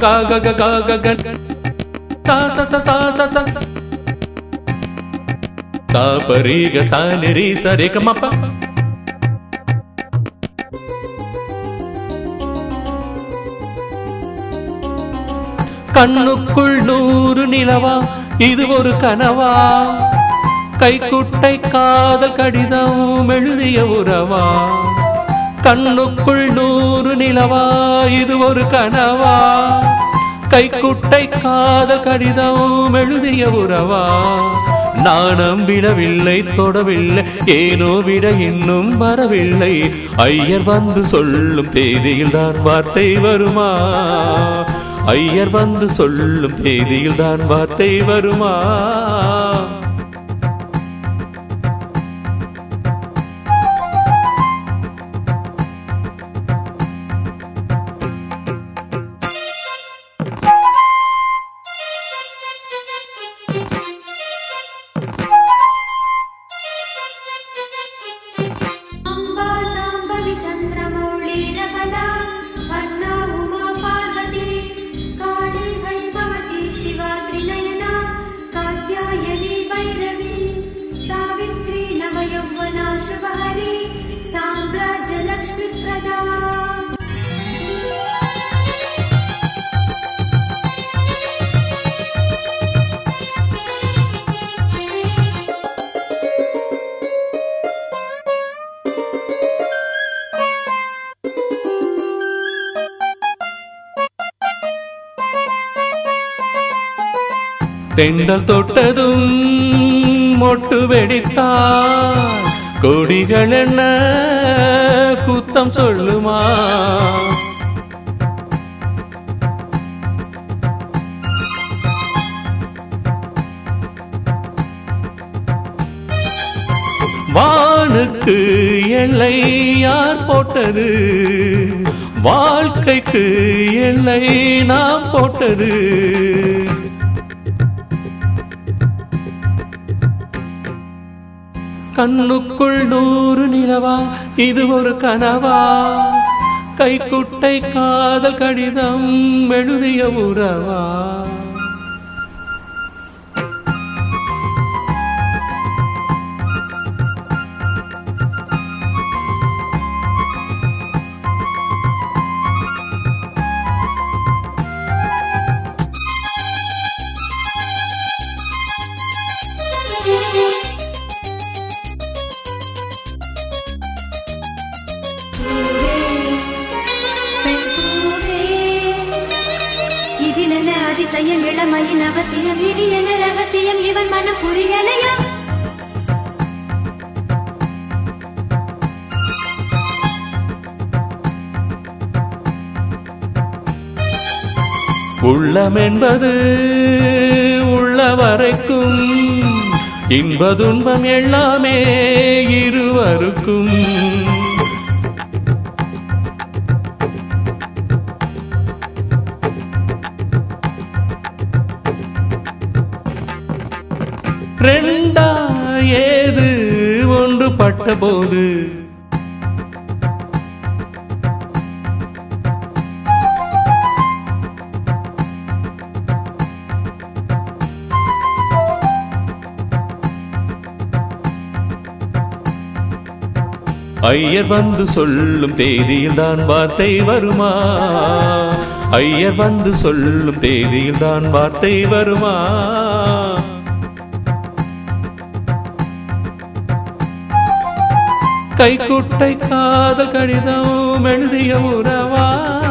கா க க கா க க தா த த தா த த தா பரி க சா நி ரி ச ரே க ம ப கண்ணுக்குள் நூறு நிலவா இது ஒரு கனவா கைக்குட்டை காதல் கடிதம் எழுதிய உறவா கண்ணுக்குள் நூறு நிலவா இது ஒரு கனவா கைக்குட்டை காதல் கடிதம் எழுதிய உறவா நாணம் விடவில்லை தொடவில்லை ஏனோ விட இன்னும் வரவில்லை ஐயர் வந்து சொல்லும் தேதியில் தான் வார்த்தை வருமா ஐயர் வந்து சொல்லும் தேதியில் தான் வார்த்தை வருமா अम्बा साम्बवि चन्द्रमौळीरबला वर्णा उमा पार्वती काली हैमवती शिवा त्रिनयना कात्यायनी भैरवी सावित्री नवयौवना शुभहरी साम्राज्यलक्ष्मीप्रदा தெண்டல் தொட்டதும் மொட்டு வெடித்தான் கொடிகள் என்ன குத்தம் சொல்லுமா வானுக்கு எல்லை யார் போட்டது வாழ்க்கைக்கு எல்லை நாம் போட்டது கண்ணுக்குள் நூறு நிலவா இது ஒரு கனவா கைக்குட்டை காதல் கடிதம் எழுதிய உறவா இதிலென்ன அதிசயம் இளமையின் அவசியம் இது என்ன ரகசியம் இவன் மனம் புரியலையா உள்ளம் என்பது உள்ள வரைக்கும் இன்ப துன்பம் எல்லாமே இருவருக்கும் ரெண்டா ஏது ஒன்று பட்ட போது ஐயர் வந்து சொல்லும் தேதியில் தான் வார்த்தை வருமா ஐயர் வந்து சொல்லும் தேதியில் தான் வார்த்தை வருமா கைக்குட்டை காதல் கடிதம் எழுதிய உறவா